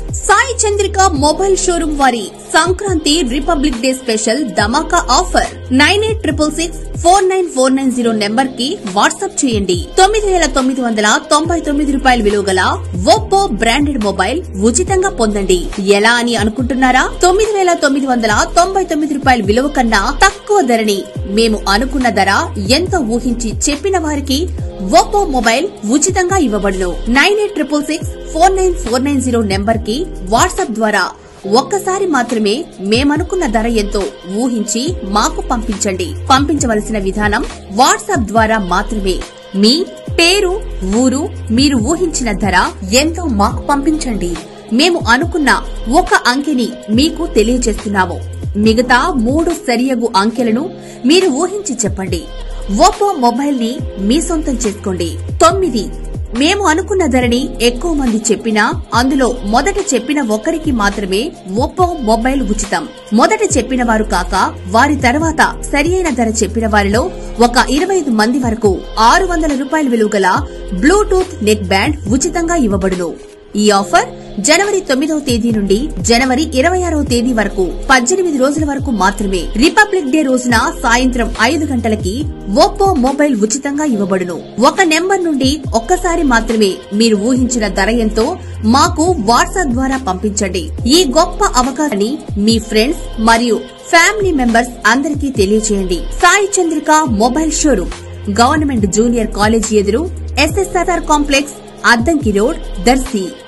Sai Chandrika mobile showroom వారి Sankranti republic day special ధమాకా offer nine eight triple six four nine four nine zero number కి WhatsApp చేయండి తొమ్మిది వేల తొమ్మిది వందల తొంభై తొమ్మిది రూపాయల విలువ గల ఒప్పో బ్రాండెడ్ మొబైల్ ఉచితంగా పొందండి ఎలా అని అనుకుంటున్నారా తొమ్మిది వేల తొమ్మిది వందల తొంభై తొమ్మిది రూపాయల విలువ కన్నా తక్కువ ధరని మేము అనుకున్న ధర ఎంతో ఊహించి చెప్పిన వారికి ఒప్పో మొబైల్ ఉచితంగా ఇవ్వబడును nine eight triple six four nine four nine zero number కి వాట్సాప్ ద్వారా ఒక్కసారి మాత్రమే మేమనుకున్న ధర ఎంతో ఊహించి మాకు పంపించండి పంపించవలసిన విధానం వాట్సాప్ ద్వారా మాత్రమే మీ పేరు ఊరు మీరు ఊహించిన ధర ఎంతో మాకు పంపించండి మేము అనుకున్న ఒక అంకెని మీకు తెలియజేస్తున్నాము మిగతా మూడు సరియగు అంకెలను మీరు ఊహించి చెప్పండి ఒప్పో మొబైల్ ని మీ సొంతం చేసుకోండి తొమ్మిది మేము అనుకున్న ధరని ఎక్కువ మంది చెప్పినా అందులో మొదట చెప్పిన ఒక్కరికి మాత్రమే ఒప్పో మొబైల్ ఉచితం మొదట చెప్పిన వారు కాక వారి తర్వాత సరియైన ధర చెప్పిన వారిలో ఒక ఇరవై ఐదు మంది వరకు ఆరు వందల రూపాయల విలువ గల బ్లూటూత్ నెక్ బ్యాండ్ ఉచితంగా ఇవ్వబడును ఈ ఆఫర్ జనవరి తొమ్మిదవ తేదీ నుండి జనవరి ఇరవై ఆరవ తేదీ వరకు పద్దెనిమిది రోజుల వరకు మాత్రమే రిపబ్లిక్ డే రోజున సాయంత్రం ఐదు గంటలకి ఒప్పో మొబైల్ ఉచితంగా ఇవ్వబడును ఒక నెంబర్ నుండి ఒక్కసారి మాత్రమే మీరు ఊహించిన ధర ఎంతో మాకు వాట్సాప్ ద్వారా పంపించండి ఈ గొప్ప అవకాశాన్ని మీ ఫ్రెండ్స్ మరియు ఫ్యామిలీ మెంబర్స్ అందరికీ తెలియజేయండి Sai Chandrika mobile showroom government junior college ఎదురు SSRR complex Addanki road Darsi